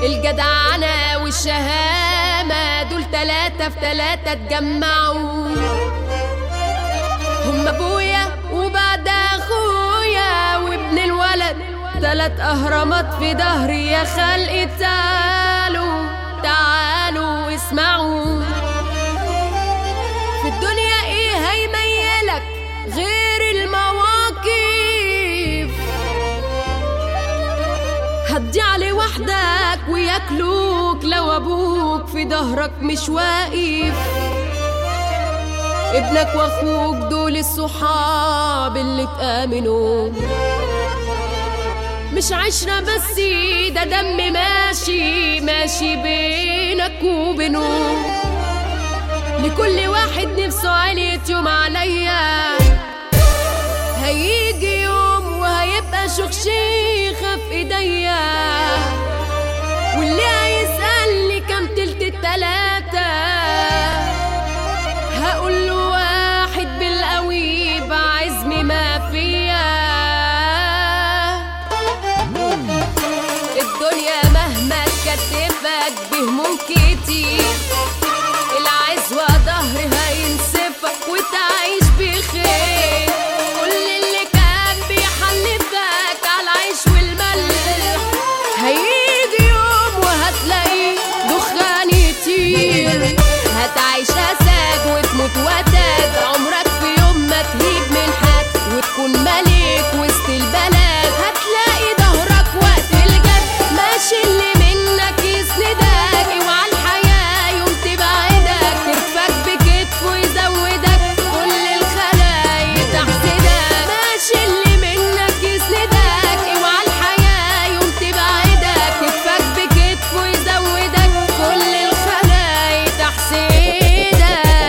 الجدعنة والشهامة دول تلاتة في تلاتة اتجمعوا هم ابويا وبعد اخويا وابن الولد تلات اهرامات في ظهري يا خلقي تعالوا تعالوا اسمعوا في الدنيا ايه هيميلك غير المواقف هتضيع لوحدك وياكلوك لو ابوك في ظهرك مش واقف ابنك واخوك دول الصحاب اللي تآمنوا مش عشرة بس ده دم ماشي ماشي بينك وبينه لكل واحد نفسه علية يوم عليا هيجي يوم وهيبقى شخشيخة في ايديا واللي هيسألني كام تلت التلاتة هقول له واحد بالقوي بعزم ما فيا الدنيا مهما تكتفك بهموم كتير العزوة ظهر هينسفك وتعيش بخير كل اللي كان بيحلفك على العيش والملح هيجي يوم وهتلاقيه دخان يطير هتعيش أسد وتموت وتد عمرك في يوم ما تهيب من حد وتكون ملك وسط البلد هتلاقي ظهرك وقت الجد ماشي اللي منك يسندك اوعى الحياة يوم تبعدك ترفك بكتفه يزودك كل الخلايق تحسدك ماشي اللي منك يسندك اوعى الحياة يوم تبعدك ترفك بكتفه يزودك كل الخلايق تحسدك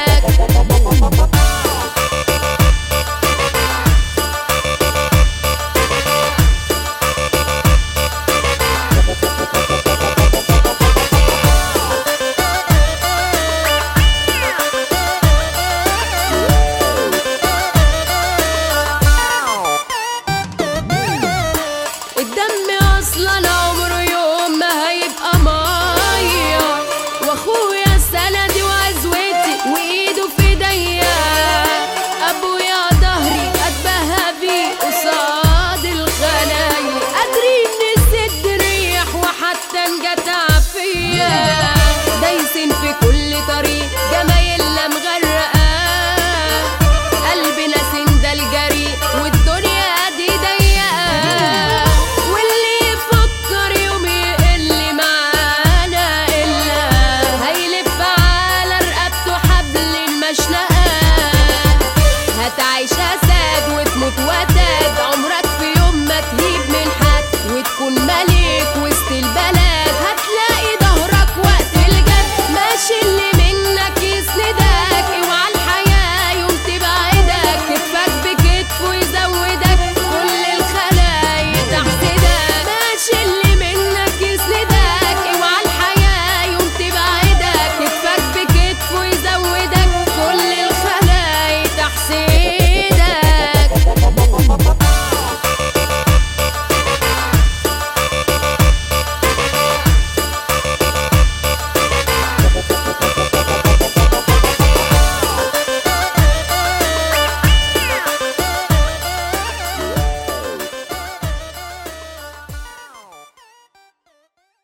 الدم اصلا عمره يوم ما هيبقى ميه واخويا سندي وعزوتي وايده في ايديا ابويا ظهري اتباهى بيه قصاد الخلايق قادرين نسد ريح وحتى نجتع فيا دايسين في كل